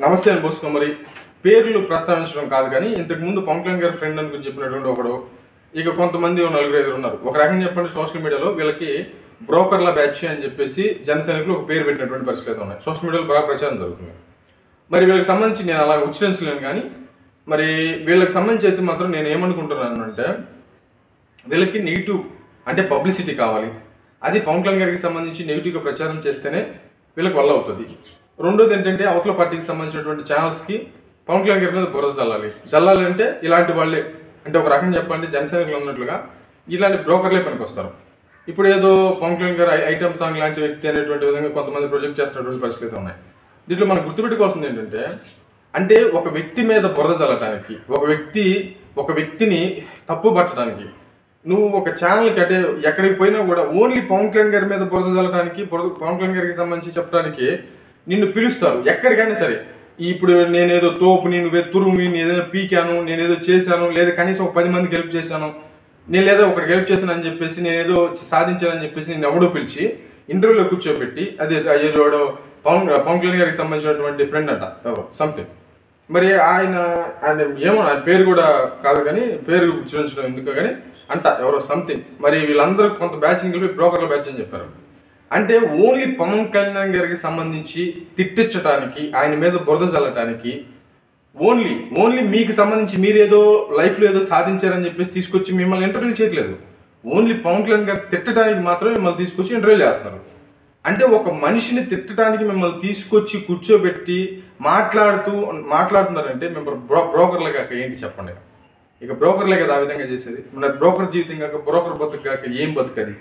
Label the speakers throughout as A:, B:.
A: నమస్తే అని బోసుకో మరి పేర్లు ప్రస్తావించడం కాదు కానీ ఇంతకు ముందు పవన్ కళ్యాణ్ గారి ఫ్రెండ్ అని చెప్పినటువంటి ఒకడు ఇక కొంతమంది ఓ నలుగురు ఐదుగురు ఉన్నారు ఒక రకంగా చెప్పండి సోషల్ మీడియాలో వీళ్ళకి బ్రోకర్ల బ్యాచ్ అని చెప్పేసి జనసేనకులు ఒక పేరు పెట్టినటువంటి పరిస్థితులు అయితే ఉన్నాయి సోషల్ మీడియాలో బాగా ప్రచారం జరుగుతుంది మరి వీళ్ళకి సంబంధించి నేను అలా ఉచ్చరించలేను కానీ మరి వీళ్ళకి సంబంధించి అయితే మాత్రం నేను ఏమనుకుంటున్నాను అంటే వీళ్ళకి నెగిటివ్ అంటే పబ్లిసిటీ కావాలి అది పవన్ కళ్యాణ్ గారికి సంబంధించి నెగిటివ్గా ప్రచారం చేస్తేనే వీళ్ళకి వల్ల అవుతుంది రెండోది ఏంటంటే అవతల పార్టీకి సంబంధించినటువంటి ఛానల్స్కి పవన్ కళ్యాణ్ గారి మీద బురద చల్లాలి చల్లాలి అంటే ఇలాంటి వాళ్ళే అంటే ఒక రకం చెప్పాలంటే జనసేనకులు ఉన్నట్లుగా ఇలాంటి బ్రోకర్లే పనికొస్తారు ఇప్పుడు ఏదో పవన్ కళ్యాణ్ గారు ఐ- ఐటమ్ సాంగ్ లాంటి వ్యక్తి అనేటువంటి విధంగా కొంతమంది ప్రొజెక్ట్ చేస్తున్నటువంటి పరిస్థితులు ఉన్నాయి దీంట్లో మనం గుర్తుపెట్టుకోవాల్సింది ఏంటంటే అంటే ఒక వ్యక్తి మీద బురద చల్లటానికి ఒక వ్యక్తి ఒక వ్యక్తిని తప్పు పట్టడానికి నువ్వు ఒక ఛానల్కి అంటే ఎక్కడికి పోయినా కూడా ఓన్లీ పవన్ కళ్యాణ్ గారి మీద బురద చల్లటానికి బురద పవన్ కళ్యాణ్ గారికి సంబంధించి చెప్పడానికి నిన్ను పిలుస్తారు ఎక్కడికైనా సరే ఇప్పుడు నేనేదో తోపుని నువ్వే తురుమి నేను ఏదైనా పీకాను నేనేదో చేశాను లేదా కనీసం ఒక పది మందికి హెల్ప్ చేశాను నేను లేదా ఒకరికి హెల్ప్ చేశాను అని చెప్పేసి నేను ఏదో సాధించానని చెప్పేసి నేను ఎవడో పిలిచి ఇంటర్వ్యూలో కూర్చోబెట్టి అది ఏదో పవన్ పవన్ కళ్యాణ్ గారికి సంబంధించినటువంటి ఫ్రెండ్ అంట ఎవరో సంథింగ్ మరి ఆయన ఆయన ఏమో ఆయన పేరు కూడా కాదు కానీ పేరు ఉచ్చరించడం ఎందుకు కానీ అంట ఎవరో సంథింగ్ మరి వీళ్ళందరూ కొంత బ్యాచింగ్ కలిపి బ్రోకర్ల బ్యాచ్ అని చెప్పారు అంటే ఓన్లీ పవన్ కళ్యాణ్ గారికి సంబంధించి తిట్టించడానికి ఆయన మీద బురద చల్లటానికి ఓన్లీ ఓన్లీ మీకు సంబంధించి మీరేదో లైఫ్లో ఏదో సాధించారని చెప్పేసి తీసుకొచ్చి మిమ్మల్ని ఇంటర్వ్యూ చేయట్లేదు ఓన్లీ పవన్ కళ్యాణ్ గారు తిట్టడానికి మాత్రమే మిమ్మల్ని తీసుకొచ్చి ఇంటర్వ్యూ చేస్తున్నారు అంటే ఒక మనిషిని తిట్టడానికి మిమ్మల్ని తీసుకొచ్చి కూర్చోబెట్టి మాట్లాడుతూ మాట్లాడుతున్నారంటే మేము బ్రో బ్రోకర్లు కాక ఏంటి చెప్పండి ఇక బ్రోకర్లే కదా ఆ విధంగా చేసేది మన బ్రోకర్ జీవితం కాక బ్రోకర్ బతుకు కాక ఏం బతుకది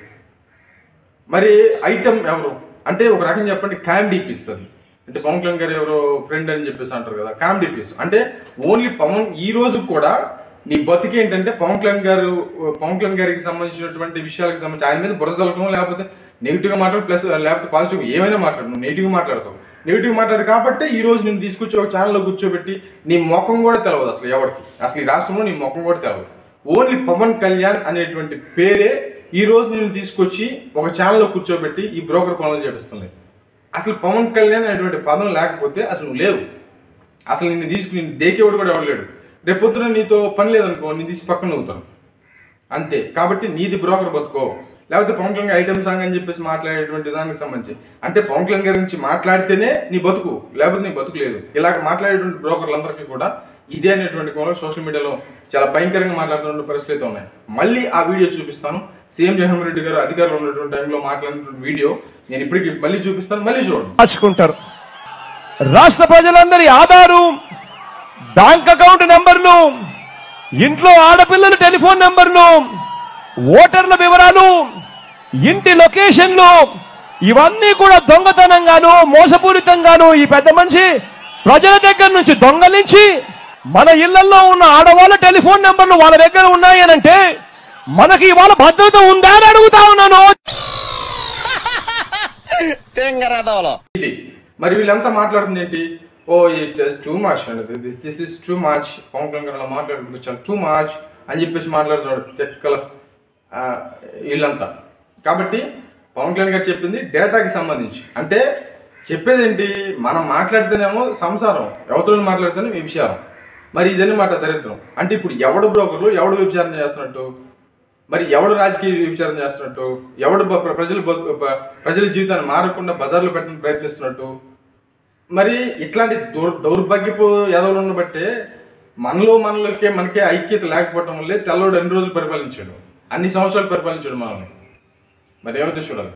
A: మరి ఐటమ్ ఎవరు అంటే ఒక రకం చెప్పండి కామెడీ పీస్ అది అంటే పవన్ కళ్యాణ్ గారు ఎవరో ఫ్రెండ్ అని చెప్పేసి అంటారు కదా కామెడీ పీస్ అంటే ఓన్లీ పవన్ ఈ రోజు కూడా నీ బతికి ఏంటంటే పవన్ కళ్యాణ్ గారు పవన్ కళ్యాణ్ గారికి సంబంధించినటువంటి విషయాలకు సంబంధించి ఆయన మీద బురద చల్లటం లేకపోతే నెగిటివ్ గా మాట్లాడు ప్లస్ లేకపోతే పాజిటివ్ ఏమైనా మాట్లాడు నువ్వు నెగిటివ్ మాట్లాడతావు నెగిటివ్ మాట్లాడు కాబట్టి ఈ రోజు నేను తీసుకొచ్చి ఒక ఛానల్లో కూర్చోబెట్టి నీ ముఖం కూడా తెలవదు అసలు ఎవరికి అసలు ఈ రాష్ట్రంలో నీ ముఖం కూడా తెలవదు ఓన్లీ పవన్ కళ్యాణ్ అనేటువంటి పేరే ఈ రోజు నేను తీసుకొచ్చి ఒక ఛానల్లో కూర్చోబెట్టి ఈ బ్రోకర్ పనులు చేపిస్తుంది అసలు పవన్ కళ్యాణ్ అనేటువంటి పదం లేకపోతే అసలు నువ్వు లేవు అసలు నిన్ను తీసుకుని నిన్ను దేకేవాడు కూడా ఎవరు లేడు రేపు పొద్దున నీతో పని లేదనుకో నీ తీసి పక్కన నవ్వుతాను అంతే కాబట్టి నీది బ్రోకర్ బతుకో లేకపోతే పవన్ కళ్యాణ్ గారి ఐటమ్ సాంగ్ అని చెప్పేసి మాట్లాడేటువంటి దానికి సంబంధించి అంటే పవన్ కళ్యాణ్ గారి గురించి మాట్లాడితేనే నీ బతుకు లేకపోతే నీ బతుకు లేదు ఇలాగ మాట్లాడేటువంటి బ్రోకర్లందరికీ కూడా ఇదే అనేటువంటి కోణంలో సోషల్ మీడియాలో చాలా భయంకరంగా మాట్లాడుతున్న పరిస్థితులు అయితే ఉన్నాయి మళ్ళీ ఆ వీడియో చూపిస్తాను సీఎం జగన్మోహన్ రెడ్డి గారు అధికారంలో ఉన్నటువంటి టైంలో మాట్లాడినటువంటి వీడియో నేను ఇప్పటికి మళ్ళీ చూపిస్తాను మళ్ళీ చూడండి
B: మార్చుకుంటారు రాష్ట్ర ప్రజలందరి ఆధారు బ్యాంక్ అకౌంట్ నెంబర్లు ఇంట్లో ఆడపిల్లల టెలిఫోన్ నెంబర్లు ఓటర్ల వివరాలు ఇంటి లొకేషన్లు ఇవన్నీ కూడా దొంగతనంగాను మోసపూరితంగాను ఈ పెద్ద మనిషి ప్రజల దగ్గర నుంచి దొంగలించి మన ఇళ్లలో ఉన్న ఆడవాళ్ళ టెలిఫోన్ నెంబర్లు వాళ్ళ దగ్గర ఉన్నాయనంటే మనకి ఇవాళ భద్రత ఉందా అని అడుగుతా ఉన్నాను
A: ఇది మరి వీళ్ళంతా మాట్లాడుతుంది ఏంటి ఓ ఇట్ టూ మచ్ అండి this is too much Pawan Kalyan గారు అలా మాట్లాడుతుంది చాలా టూ మచ్ అని చెప్పేసి మాట్లాడుతున్నాడు తెక్కల ఆ, వీళ్ళంతా కాబట్టి పవన్ కళ్యాణ్ గారు చెప్పింది డేటాకి సంబంధించి అంటే చెప్పేది ఏంటి మనం మాట్లాడితేనేమో సంసారం ఎవరితో మాట్లాడితేనే వ్యభిచారం మరి ఇదని మాట దరిద్రం అంటే ఇప్పుడు ఎవడు బ్రోకర్లు ఎవడు వ్యభిచారం చేస్తున్నట్టు మరి ఎవడు రాజకీయ విచారణ చేస్తున్నట్టు ఎవడు బ- ప్ర- ప్రజలు బతు- బ- ప్రజల జీవితాన్ని మారకుండా బజార్లో పెట్టడానికి ప్రయత్నిస్తున్నట్టు మరి ఇట్లాంటి దౌర్ దౌర్భాగ్యపు ఎదవలను బట్టే మనలో మనలోకే మనకే ఐక్యత లేకపోవటం వల్లే తెల్లవాడు ఎన్ని రోజులు పరిపాలించాడు అన్ని సంవత్సరాలు పరిపాలించాడు మనల్ని మరి ఏమైతే చూడాలి